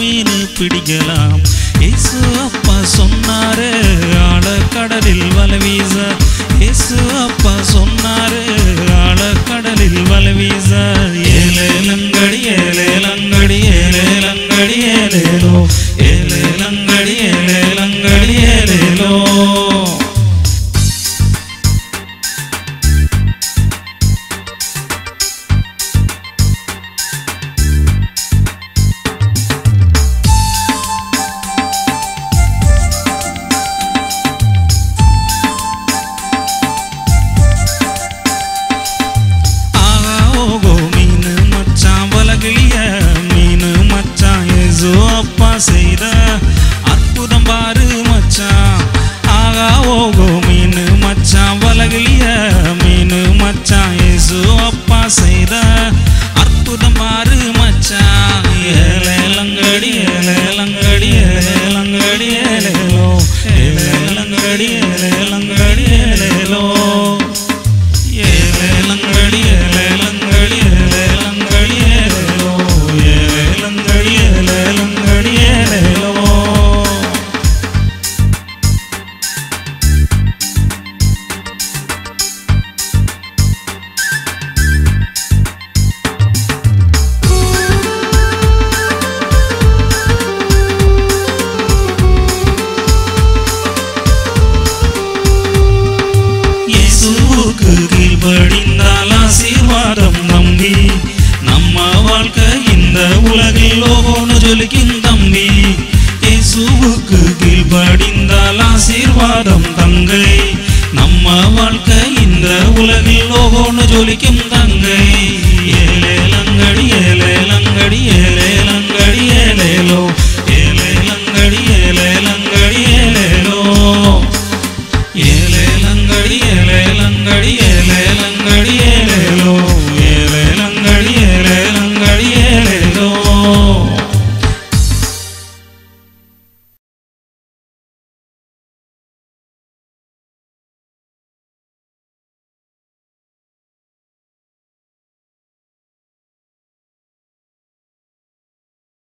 மீன் பிடிக்கலாம் இயேசு அப்பா சொன்னாரு ஆழக்கடலில் வலை வீச இயேசு அப்பா சொன்னாரு ஆழக்கடலில் வலை வீச ஏலேலங்கடி ஏலேலங்கடி ஏலேலங்கடி ஏலேலோ ஏலேலங்கடி ஏலேலங்கடி ஏலேலோ ஆகா ஓகோ மீன் மச்சான் வலகிலிய மீன் மச்சான் ஏசு அப்பா செய்த அற்புதம் பாரு மச்சான் ஆகா ஓகோ மீன் மச்சான் வலகிலிய மீன் மச்சான் ஏசு அப்பா செய்த அற்புதம் பாரு மச்சான் ஏலேலங்கடி ஏலேலங்கடி ஏலேலங்கடி ஏலேலோ ஏலேலங்கடி ஏலேலங்கடி ஏலேலோ ஏலேலங்கடி ஏலேலங்கடி ஏலேலங்கடி ஏலேலோ ஏலேலங்கடி ஏலேலங்கடி ஏலேலோ இயேசுவுக்கு கீழ்ப்படிந்தால் ஆசீர்வாதம் நம்பி நம்ம வாழ்க்கை இந்த உலகில் ஓகோன்னு ஜொலிக்கும் தம்பி இயேசுவுக்கு கீழ்ப்படிந்தால் ஆசீர்வாதம் தங்கை நம்ம வாழ்க்கை இந்த உலகில் ஓகோன்னு ஜொலிக்கும் தங்கை